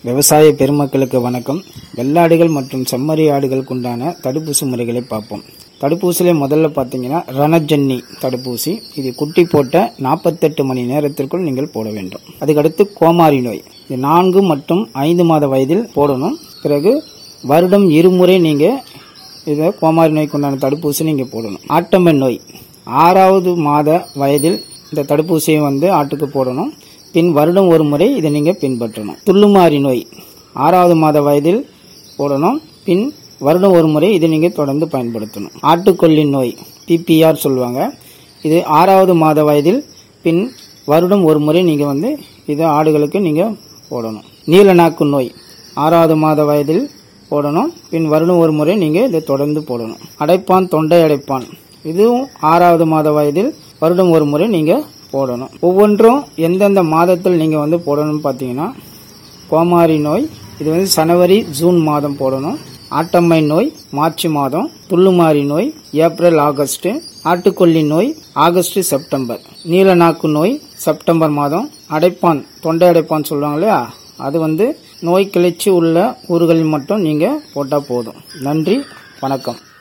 விவசாய பெருமக்களுக்கு வணக்கம் வெள்ளாடுகள் மற்றும் செம்மறி ஆடுகளுக்கு உண்டான தடுப்பூசி முறைகளை பார்ப்போம் தடுப்பூசியில முதல்ல பார்த்தீங்கன்னா ரணஜன்னி தடுப்பூசி இது குட்டி போட்ட நாற்பத்தெட்டு மணி நேரத்திற்குள் நீங்கள் போட வேண்டும் அதுக்கடுத்து கோமாரி நோய் இது நான்கு மற்றும் ஐந்து மாத வயதில் போடணும் பிறகு வருடம் இருமுறை நீங்கள் இதை கோமாரி நோய்க்கு உண்டான தடுப்பூசி நீங்கள் போடணும் ஆட்டம்பன் நோய் ஆறாவது மாத வயதில் இந்த தடுப்பூசியை வந்து ஆட்டுக்கு போடணும் பின் வருடம் ஒரு முறை இதை நீங்கள் பின்பற்றணும் துள்ளுமாறி நோய் ஆறாவது மாத வயதில் போடணும் பின் வருடம் ஒரு முறை இதை நீங்கள் தொடர்ந்து பயன்படுத்தணும் ஆட்டுக்கொல்லி நோய் பிபிஆர் சொல்லுவாங்க இது ஆறாவது மாத வயதில் பின் வருடம் ஒரு முறை நீங்கள் வந்து இதை ஆடுகளுக்கு நீங்கள் போடணும் நீலநாக்கு நோய் ஆறாவது மாத வயதில் போடணும் பின் வருடம் ஒரு முறை நீங்கள் இதை தொடர்ந்து போடணும் அடைப்பான் தொண்டை அடைப்பான் இதுவும் ஆறாவது மாத வயதில் வருடம் ஒரு முறை நீங்கள் போடணும் ஒவ்வொன்றும் எந்தெந்த மாதத்தில் நீங்கள் வந்து போடணும்னு பார்த்தீங்கன்னா கோமாரி நோய் இது வந்து ஜனவரி ஜூன் மாதம் போடணும் ஆட்டம்மை நோய் மார்ச் மாதம் துள்ளுமாரி நோய் ஏப்ரல் ஆகஸ்ட் ஆட்டுக்கொல்லி நோய் ஆகஸ்ட் செப்டம்பர் நீலநாக்கு நோய் செப்டம்பர் மாதம் அடைப்பான் தொண்டை அடைப்பான் சொல்லுவாங்க இல்லையா அது வந்து நோய் கிளர்ச்சி உள்ள ஊர்களில் மட்டும் நீங்கள் போட்டால் போதும் நன்றி வணக்கம்